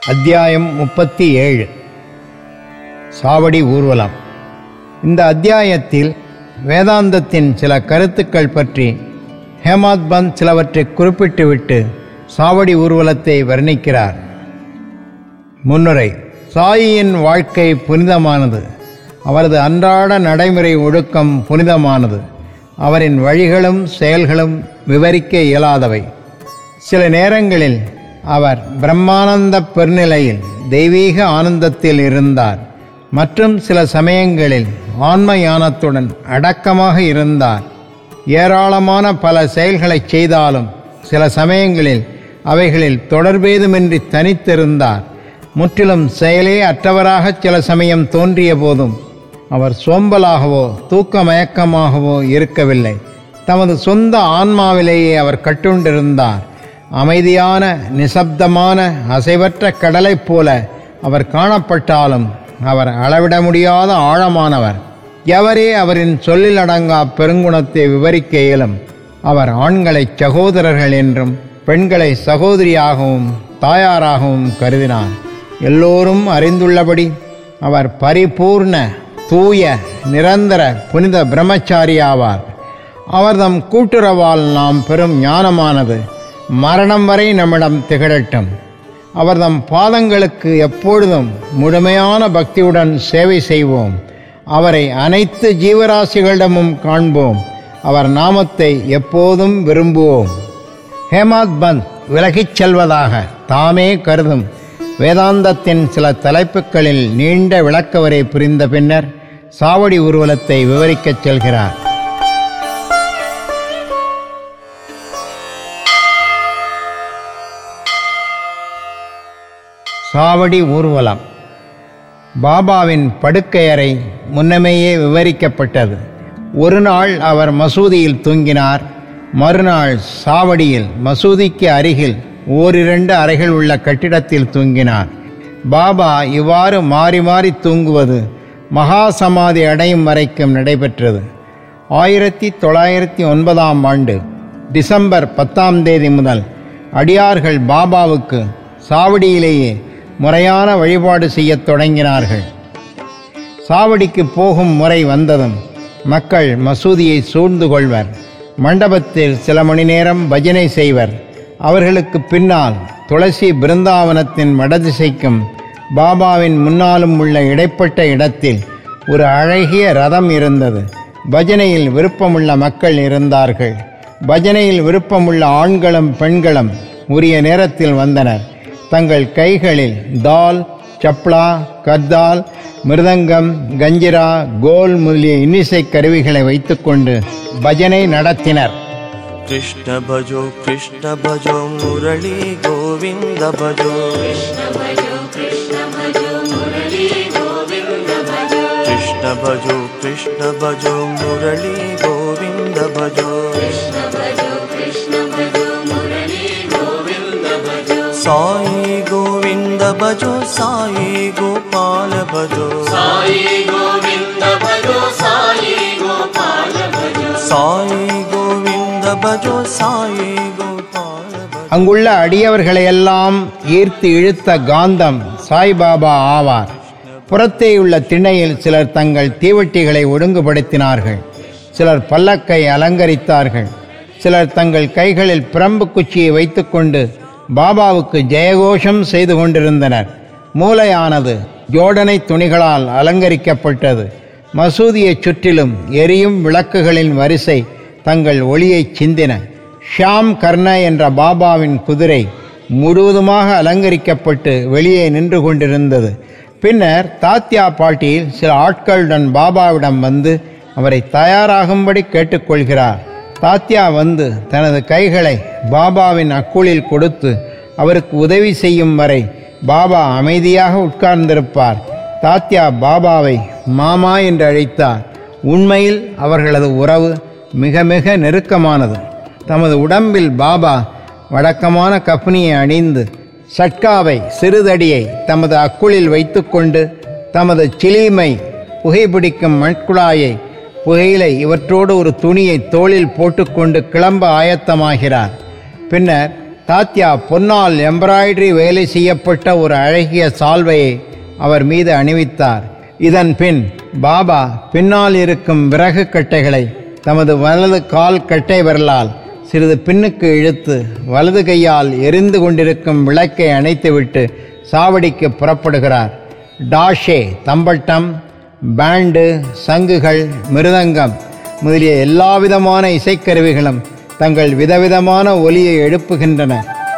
அத்தியாயம் முப்பத்தி ஏழு சாவடி ஊர்வலம் இந்த அத்தியாயத்தில் வேதாந்தத்தின் சில கருத்துக்கள் பற்றி ஹேமாத் பந்த் சிலவற்றை குறிப்பிட்டுவிட்டு சாவடி ஊர்வலத்தை வர்ணிக்கிறார் முன்னுரை சாயியின் வாழ்க்கை புனிதமானது அவரது அன்றாட நடைமுறை ஒழுக்கம் புனிதமானது அவரின் வழிகளும் செயல்களும் விவரிக்க இயலாதவை சில நேரங்களில் அவர் பிரம்மானந்த பெருநிலையில் தெய்வீக ஆனந்தத்தில் இருந்தார் மற்றும் சில சமயங்களில் ஆன்ம ஞானத்துடன் அடக்கமாக இருந்தார் ஏராளமான பல செயல்களை செய்தாலும் சில சமயங்களில் அவைகளில் தொடர்பேதுமின்றி தனித்திருந்தார் முற்றிலும் செயலே அற்றவராக சில சமயம் தோன்றிய போதும் அவர் சோம்பலாகவோ தூக்க மயக்கமாகவோ இருக்கவில்லை தமது சொந்த ஆன்மாவிலேயே அவர் கட்டுண்டிருந்தார் அமைதியான நிசப்தமான அசைவற்ற கடலைப் போல அவர் காணப்பட்டாலும் அவர் அளவிட முடியாத ஆழமானவர் எவரே அவரின் சொல்லில் அடங்கா பெருங்குணத்தை விவரிக்க இயலும் அவர் ஆண்களை சகோதரர்கள் என்றும் பெண்களை சகோதரியாகவும் தாயாராகவும் கருதினார் எல்லோரும் அறிந்துள்ளபடி அவர் பரிபூர்ண தூய நிரந்தர புனித பிரம்மச்சாரி ஆவார் அவர்தம் கூட்டுறவால் நாம் பெறும் ஞானமானது மரணம் வரை நம்மிடம் திகழட்டும் அவர்தம் பாதங்களுக்கு எப்பொழுதும் முழுமையான பக்தியுடன் சேவை செய்வோம் அவரை அனைத்து ஜீவராசிகளிடமும் காண்போம் அவர் நாமத்தை எப்போதும் விரும்புவோம் ஹேமாத் பந்த் விலகிச் செல்வதாக தாமே கருதும் வேதாந்தத்தின் சில தலைப்புகளில் நீண்ட விளக்கவரை புரிந்த பின்னர் சாவடி ஊர்வலத்தை விவரிக்கச் செல்கிறார் சாவடி ஊர்வலம் பாபாவின் படுக்கையறை முன்னமேயே விவரிக்கப்பட்டது ஒரு நாள் அவர் மசூதியில் தூங்கினார் மறுநாள் சாவடியில் மசூதிக்கு அருகில் ஓரிரண்டு அறைகள் உள்ள கட்டிடத்தில் தூங்கினார் பாபா இவ்வாறு மாறி மாறி தூங்குவது மகா சமாதி அடையும் வரைக்கும் நடைபெற்றது ஆயிரத்தி தொள்ளாயிரத்தி ஒன்பதாம் ஆண்டு டிசம்பர் பத்தாம் தேதி முதல் அடியார்கள் பாபாவுக்கு சாவடியிலேயே முறையான வழிபாடு செய்யத் தொடங்கினார்கள் சாவடிக்கு போகும் முறை வந்ததும் மக்கள் மசூதியை சூழ்ந்து கொள்வர் மண்டபத்தில் சில மணி நேரம் பஜனை செய்வர் அவர்களுக்கு பின்னால் துளசி பிருந்தாவனத்தின் வடதிசைக்கும் பாபாவின் முன்னாலும் உள்ள இடைப்பட்ட இடத்தில் ஒரு அழகிய ரதம் இருந்தது பஜனையில் விருப்பமுள்ள மக்கள் இருந்தார்கள் பஜனையில் விருப்பமுள்ள ஆண்களும் பெண்களும் உரிய நேரத்தில் வந்தனர் தங்கள் கைகளில் தால் சப்ளா கத்தால் மிருதங்கம் கஞ்சிரா கோல் முதலிய இன்னிசை கருவிகளை வைத்துக்கொண்டு பஜனை நடத்தினர் कृष्ण भजो कृष्ण भजो मुरली गोविन्द भजो कृष्ण भजो कृष्ण भजो मुरली गोविन्द भजो साई गोविन्द भजो साई गोपाल भजो साई गोविन्द भजो साई गोपाल भजो அங்குள்ள அடியவர்களையெல்லாம் ஈர்த்து இழுத்த காந்தம் சாய்பாபா ஆவார் புறத்தேயுள்ள திணையில் சிலர் தங்கள் தீவட்டிகளை ஒழுங்குபடுத்தினார்கள் சிலர் பல்லக்கை அலங்கரித்தார்கள் சிலர் தங்கள் கைகளில் பிரம்பு குச்சியை வைத்துக்கொண்டு பாபாவுக்கு ஜெயகோஷம் செய்து கொண்டிருந்தனர் மூளையானது ஜோடனை துணிகளால் அலங்கரிக்கப்பட்டது மசூதியைச் சுற்றிலும் எரியும் விளக்குகளின் வரிசை தங்கள் ஒளியைச் சிந்தின ஷியாம் கர்ண என்ற பாபாவின் குதிரை முழுவதுமாக அலங்கரிக்கப்பட்டு வெளியே நின்று கொண்டிருந்தது பின்னர் தாத்யா பாட்டியில் சில ஆட்களுடன் பாபாவிடம் வந்து அவரை தயாராகும்படி கேட்டுக்கொள்கிறார் தாத்யா வந்து தனது கைகளை பாபாவின் அக்குளில் கொடுத்து அவருக்கு உதவி செய்யும் வரை பாபா அமைதியாக உட்கார்ந்திருப்பார் தாத்யா பாபாவை மாமா என்று அழைத்தார் உண்மையில் அவர்களது உறவு மிக மிக நெருக்கமானது தமது உடம்பில் பாபா வழக்கமான கஃனியை அணிந்து சட்காவை சிறுதடியை தமது அக்குளில் வைத்துக்கொண்டு தமது சிலிமை புகைப்பிடிக்கும் மண்குழாயை புகையிலை இவற்றோடு ஒரு துணியை தோளில் போட்டுக்கொண்டு கிளம்ப ஆயத்தமாகிறார் பின்னர் தாத்யா பொன்னால் எம்ப்ராய்டரி வேலை செய்யப்பட்ட ஒரு அழகிய சால்வையை அவர் மீது அணிவித்தார் இதன் பின் பாபா பின்னால் இருக்கும் விறகு கட்டைகளை தமது வலது கால் கட்டை விரலால் சிறிது பின்னுக்கு இழுத்து வலது கையால் எரிந்து கொண்டிருக்கும் விளக்கை அணைத்துவிட்டு சாவடிக்கு புறப்படுகிறார் டாஷே தம்பட்டம் பேண்டு சங்குகள் மிருதங்கம் முதலிய எல்லாவிதமான இசைக்கருவிகளும் தங்கள் விதவிதமான ஒலியை எழுப்புகின்றன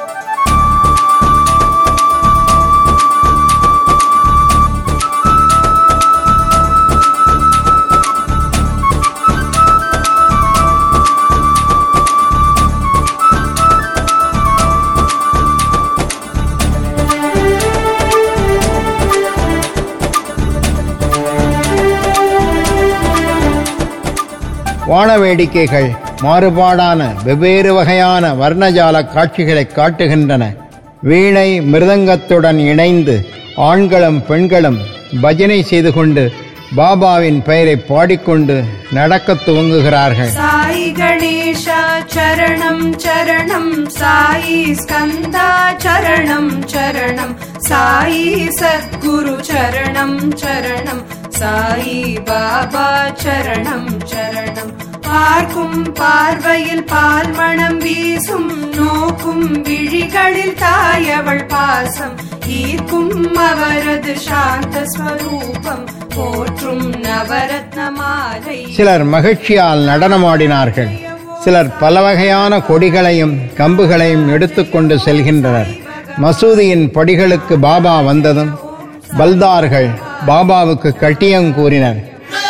வான வேடிக்கைகள் மாறுபாடான வெவ்வேறு வகையான வர்ணஜால காட்சிகளை காட்டுகின்றன வீணை மிருதங்கத்துடன் இணைந்து ஆண்களும் பெண்களும் பஜனை செய்து கொண்டு பாபாவின் பெயரை பாடிக்கொண்டு நடக்கத் துவங்குகிறார்கள் साई गणेश चरणं चरणं साई स्कन्दा चरणं चरणं साई सद्गुरु चरणं चरणं साई பாபா சரணம் சரணம் பார்க்கும் பார்வையில் பால் மணம் வீசும் நோக்கும் விழிகளில் தாயவள் பாசம் ஈர்க்கும் அவரது சாந்த ஸ்வரூபம் போற்றும் நவரத்ன மாலை சிலர் மகிழ்ச்சியால் நடனமாடினார்கள் சிலர் பல வகையான கொடிகளையும் கம்புகளையும் எடுத்துக்கொண்டு செல்கின்றனர் மசூதியின் படிகளுக்கு பாபா வந்ததும் பல்தார்கள் பாபாவுக்கு கட்டியம் கூறினர்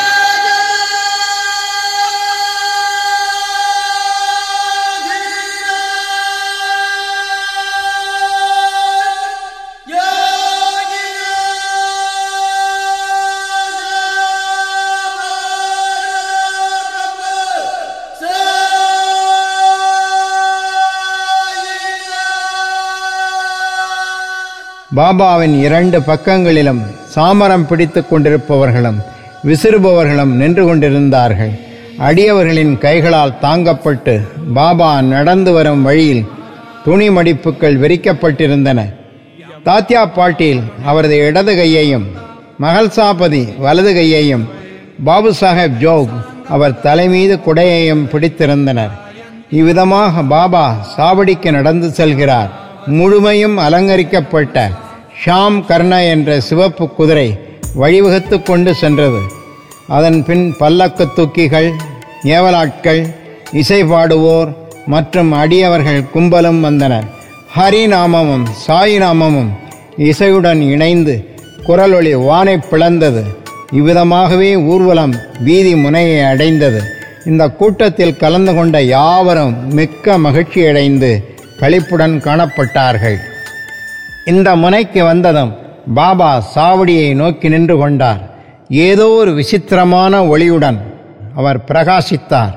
பாபாவின் இரண்டு பக்கங்களிலும் சாமரம் பிடித்துக் கொண்டிருப்பவர்களும் விசிறுபவர்களும் நின்று கொண்டிருந்தார்கள் அடியவர்களின் கைகளால் தாங்கப்பட்டு பாபா நடந்து வரும் வழியில் துணி மடிப்புகள் விரிக்கப்பட்டிருந்தன தாத்யா பாட்டீல் அவரது இடது கையையும் மகள்சாபதி வலது கையையும் பாபு சாஹேப் ஜோக் அவர் தலைமீது குடையையும் பிடித்திருந்தனர் இவ்விதமாக பாபா சாவடிக்கு நடந்து செல்கிறார் முழுமையும் அலங்கரிக்கப்பட்ட ஷாம் கர்ண என்ற சிவப்பு குதிரை வழிவகுத்து கொண்டு சென்றது அதன் பின் பல்லக்கு தூக்கிகள் ஏவலாட்கள் இசை பாடுவோர் மற்றும் அடியவர்கள் கும்பலும் வந்தனர் ஹரி நாமமும் சாய் நாமமும் இசையுடன் இணைந்து குரலொளி வானை பிளந்தது இவ்விதமாகவே ஊர்வலம் வீதி முனையை அடைந்தது இந்த கூட்டத்தில் கலந்து கொண்ட யாவரும் மிக்க மகிழ்ச்சியடைந்து களிப்புடன் காணப்பட்டார்கள் இந்த முனைக்கு வந்ததும் பாபா சாவடியை நோக்கி நின்று கொண்டார் ஏதோ ஒரு விசித்திரமான ஒளியுடன் அவர் பிரகாசித்தார்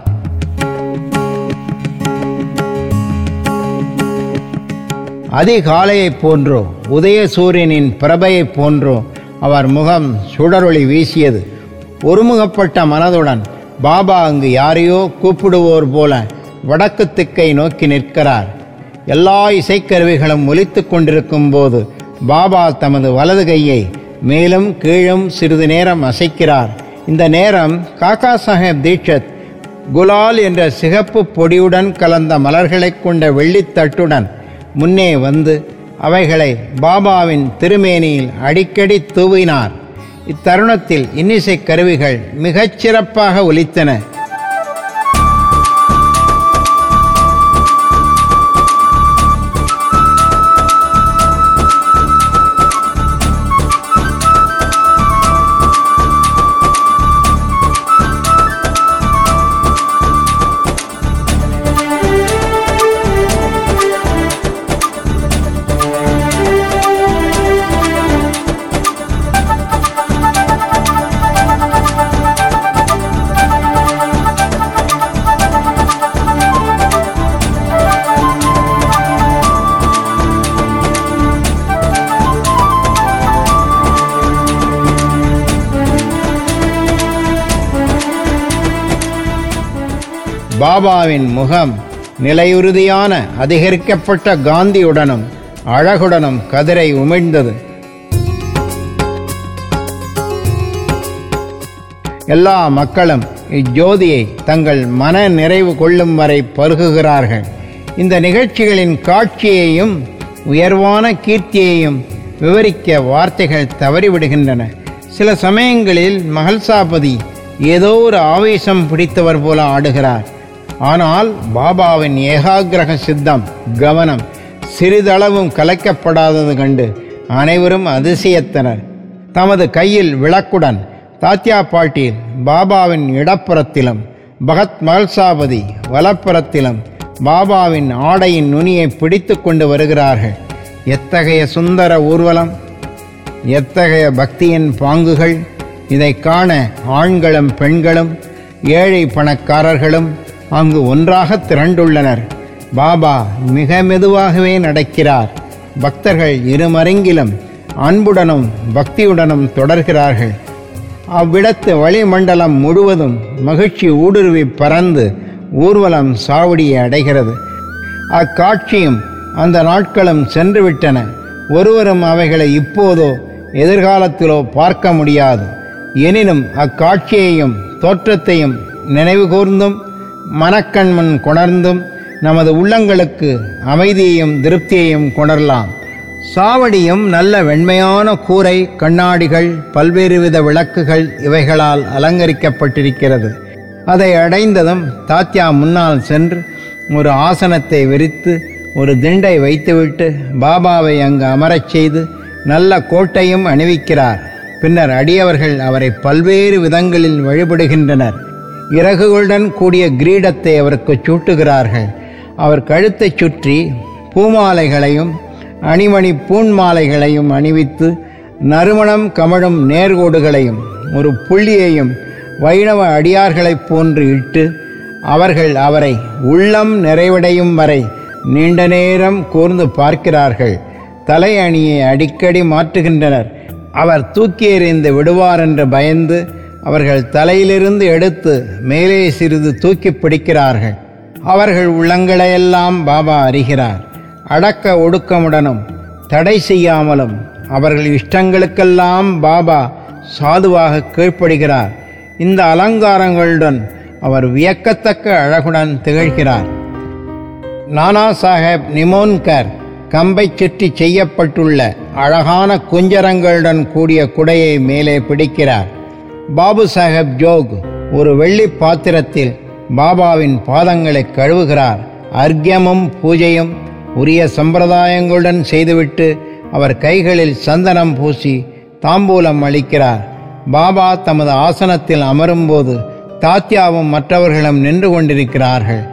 அதிகாலையைப் போன்றோ உதய சூரியனின் பிரபையைப் போன்றோ அவர் முகம் சுடரொளி வீசியது ஒருமுகப்பட்ட மனதுடன் பாபா அங்கு யாரையோ கூப்பிடுவோர் போல வடக்கு திக்கை நோக்கி நிற்கிறார் எல்லா இசைக்கருவிகளும் ஒலித்துக் கொண்டிருக்கும் போது பாபா தமது வலது கையை மேலும் கீழும் சிறிது நேரம் அசைக்கிறார் இந்த நேரம் காக்கா சாஹேப் தீட்சத் குலால் என்ற சிகப்பு பொடியுடன் கலந்த மலர்களைக் கொண்ட வெள்ளித்தட்டுடன் முன்னே வந்து அவைகளை பாபாவின் திருமேனியில் அடிக்கடி தூவினார் இத்தருணத்தில் இன்னிசை கருவிகள் மிகச் சிறப்பாக ஒலித்தன பாபாவின் முகம் நிலையுறுதியான அதிகரிக்கப்பட்ட காந்தியுடனும் அழகுடனும் கதிரை உமிழ்ந்தது எல்லா மக்களும் இஜோதியை தங்கள் மன நிறைவு கொள்ளும் வரை பருகுகிறார்கள் இந்த நிகழ்ச்சிகளின் காட்சியையும் உயர்வான கீர்த்தியையும் விவரிக்க வார்த்தைகள் தவறிவிடுகின்றன சில சமயங்களில் மகள்சாபதி ஏதோ ஒரு ஆவேசம் பிடித்தவர் போல ஆடுகிறார் ஆனால் பாபாவின் ஏகாகிரக சித்தம் கவனம் சிறிதளவும் கலைக்கப்படாதது கண்டு அனைவரும் அதிசயத்தனர் தமது கையில் விளக்குடன் தாத்யா பாட்டீல் பாபாவின் இடப்புறத்திலும் பகத் மகள்சாபதி வலப்புறத்திலும் பாபாவின் ஆடையின் நுனியை பிடித்து கொண்டு வருகிறார்கள் எத்தகைய சுந்தர ஊர்வலம் எத்தகைய பக்தியின் பாங்குகள் இதை காண ஆண்களும் பெண்களும் ஏழை பணக்காரர்களும் அங்கு ஒன்றாக திரண்டுள்ளனர் பாபா மிக மெதுவாகவே நடக்கிறார் பக்தர்கள் இருமருங்கிலும் அன்புடனும் பக்தியுடனும் தொடர்கிறார்கள் அவ்விடத்து வளிமண்டலம் முழுவதும் மகிழ்ச்சி ஊடுருவி பறந்து ஊர்வலம் சாவடியை அடைகிறது அக்காட்சியும் அந்த நாட்களும் சென்றுவிட்டன ஒருவரும் அவைகளை இப்போதோ எதிர்காலத்திலோ பார்க்க முடியாது எனினும் அக்காட்சியையும் தோற்றத்தையும் நினைவு கூர்ந்தும் மனக்கண்மன் கொணர்ந்தும் நமது உள்ளங்களுக்கு அமைதியையும் திருப்தியையும் கொணரலாம் சாவடியும் நல்ல வெண்மையான கூரை கண்ணாடிகள் பல்வேறு வித விளக்குகள் இவைகளால் அலங்கரிக்கப்பட்டிருக்கிறது அதை அடைந்ததும் தாத்யா முன்னால் சென்று ஒரு ஆசனத்தை விரித்து ஒரு திண்டை வைத்துவிட்டு பாபாவை அங்கு அமரச் செய்து நல்ல கோட்டையும் அணிவிக்கிறார் பின்னர் அடியவர்கள் அவரை பல்வேறு விதங்களில் வழிபடுகின்றனர் இறகுகளுடன் கூடிய கிரீடத்தை அவருக்கு சூட்டுகிறார்கள் அவர் கழுத்தைச் சுற்றி பூமாலைகளையும் அணிமணி பூண்மாலைகளையும் அணிவித்து நறுமணம் கமழும் நேர்கோடுகளையும் ஒரு புள்ளியையும் வைணவ அடியார்களைப் போன்று இட்டு அவர்கள் அவரை உள்ளம் நிறைவடையும் வரை நீண்ட நேரம் கூர்ந்து பார்க்கிறார்கள் தலை அணியை அடிக்கடி மாற்றுகின்றனர் அவர் தூக்கி எறிந்து விடுவார் என்று பயந்து அவர்கள் தலையிலிருந்து எடுத்து மேலே சிறிது தூக்கி பிடிக்கிறார்கள் அவர்கள் உள்ளங்களையெல்லாம் பாபா அறிகிறார் அடக்க ஒடுக்கமுடனும் தடை செய்யாமலும் அவர்கள் இஷ்டங்களுக்கெல்லாம் பாபா சாதுவாக கீழ்ப்படுகிறார் இந்த அலங்காரங்களுடன் அவர் வியக்கத்தக்க அழகுடன் திகழ்கிறார் நானா சாஹேப் நிமோன்கர் கம்பை சுற்றி செய்யப்பட்டுள்ள அழகான குஞ்சரங்களுடன் கூடிய குடையை மேலே பிடிக்கிறார் பாபு சாஹேப் ஜோக் ஒரு வெள்ளி பாத்திரத்தில் பாபாவின் பாதங்களை கழுவுகிறார் அர்க்கியமும் பூஜையும் உரிய சம்பிரதாயங்களுடன் செய்துவிட்டு அவர் கைகளில் சந்தனம் பூசி தாம்பூலம் அளிக்கிறார் பாபா தமது ஆசனத்தில் அமரும்போது தாத்யாவும் மற்றவர்களும் நின்று கொண்டிருக்கிறார்கள்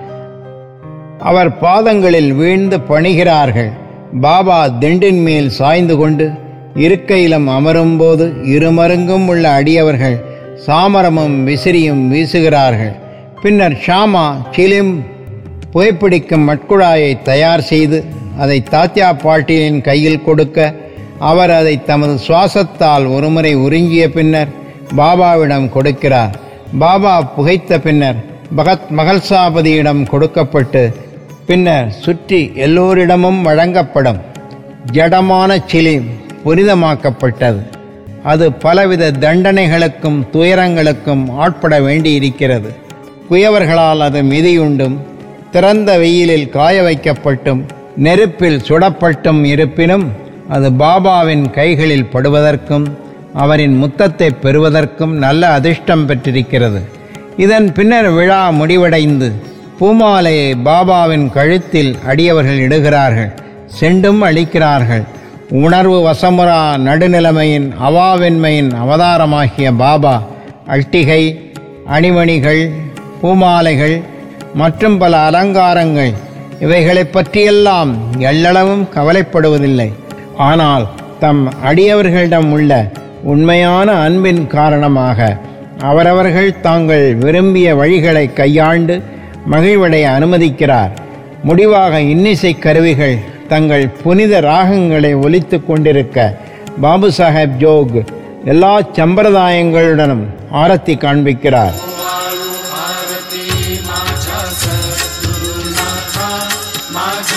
அவர் பாதங்களில் வீழ்ந்து பணிகிறார்கள் பாபா திண்டின் மேல் சாய்ந்து கொண்டு இருக்கையிலும் அமரும்போது இருமருங்கும் உள்ள அடியவர்கள் சாமரமும் விசிறியும் வீசுகிறார்கள் பின்னர் ஷாமா சிலிம் புகைப்பிடிக்கும் மட்குழாயை தயார் செய்து அதை தாத்யா பாட்டிலின் கையில் கொடுக்க அவர் அதை தமது சுவாசத்தால் ஒருமுறை உறிஞ்சிய பின்னர் பாபாவிடம் கொடுக்கிறார் பாபா புகைத்த பின்னர் பகத் மகள்சாபதியிடம் கொடுக்கப்பட்டு பின்னர் சுற்றி எல்லோரிடமும் வழங்கப்படும் ஜடமான சிலி புனிதமாக்கப்பட்டது அது பலவித தண்டனைகளுக்கும் துயரங்களுக்கும் ஆட்பட வேண்டியிருக்கிறது குயவர்களால் அது மிதியுண்டும் திறந்த வெயிலில் காய வைக்கப்பட்டும் நெருப்பில் சுடப்பட்டும் இருப்பினும் அது பாபாவின் கைகளில் படுவதற்கும் அவரின் முத்தத்தை பெறுவதற்கும் நல்ல அதிர்ஷ்டம் பெற்றிருக்கிறது இதன் பின்னர் விழா முடிவடைந்து பூமாலையை பாபாவின் கழுத்தில் அடியவர்கள் இடுகிறார்கள் செண்டும் அளிக்கிறார்கள் உணர்வு வசமுறா நடுநிலைமையின் அவாவென்மையின் அவதாரமாகிய பாபா அட்டிகை அணிமணிகள் பூமாலைகள் மற்றும் பல அலங்காரங்கள் இவைகளைப் பற்றியெல்லாம் எள்ளளவும் கவலைப்படுவதில்லை ஆனால் தம் அடியவர்களிடம் உள்ள உண்மையான அன்பின் காரணமாக அவரவர்கள் தாங்கள் விரும்பிய வழிகளை கையாண்டு மகிழ்வடைய அனுமதிக்கிறார் முடிவாக இன்னிசை கருவிகள் தங்கள் புனித ராகங்களை ஒலித்துக் கொண்டிருக்க பாபு சாஹேப் ஜோக் எல்லா சம்பிரதாயங்களுடனும் ஆரத்தி காண்பிக்கிறார்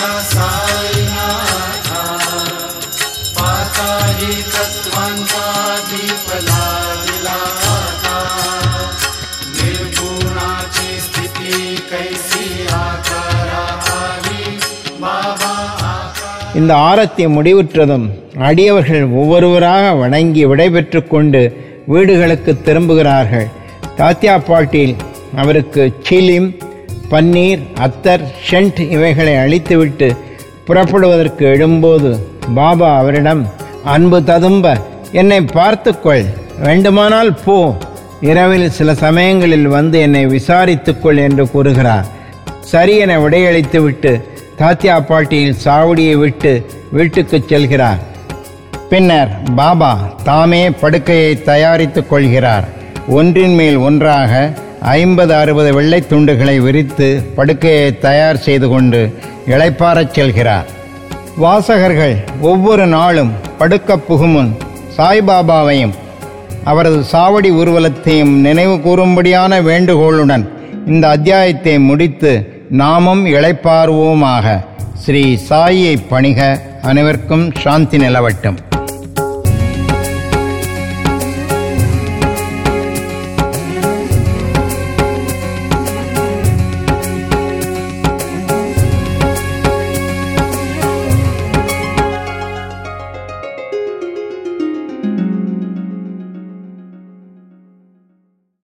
இந்த ஆரத்தி முடிவுற்றதும் அடியவர்கள் ஒவ்வொருவராக வணங்கி விடைபெற்று கொண்டு வீடுகளுக்கு திரும்புகிறார்கள் தாத்தியா பாட்டில் அவருக்கு சிலிம் பன்னீர் அத்தர் ஷென்ட் இவைகளை அழித்துவிட்டு புறப்படுவதற்கு எழும்போது பாபா அவரிடம் அன்பு ததும்ப என்னை பார்த்துக்கொள் வேண்டுமானால் போ இரவில் சில சமயங்களில் வந்து என்னை விசாரித்துக்கொள் என்று கூறுகிறார் சரி என விடையளித்துவிட்டு தாத்தியா பாட்டியில் சாவடியை விட்டு வீட்டுக்குச் செல்கிறார் பின்னர் பாபா தாமே படுக்கையை தயாரித்துக் கொள்கிறார் ஒன்றின் மேல் ஒன்றாக ஐம்பது அறுபது வெள்ளை துண்டுகளை விரித்து படுக்கையை தயார் செய்து கொண்டு இளைப்பாறச் செல்கிறார் வாசகர்கள் ஒவ்வொரு நாளும் படுக்க புகுமுன் சாய்பாபாவையும் அவரது சாவடி ஊர்வலத்தையும் நினைவு கூறும்படியான வேண்டுகோளுடன் இந்த அத்தியாயத்தை முடித்து நாமும் இளைப்பாறுவோமாக ஸ்ரீ சாயியை பணிக அனைவருக்கும் சாந்தி நிலவட்டும்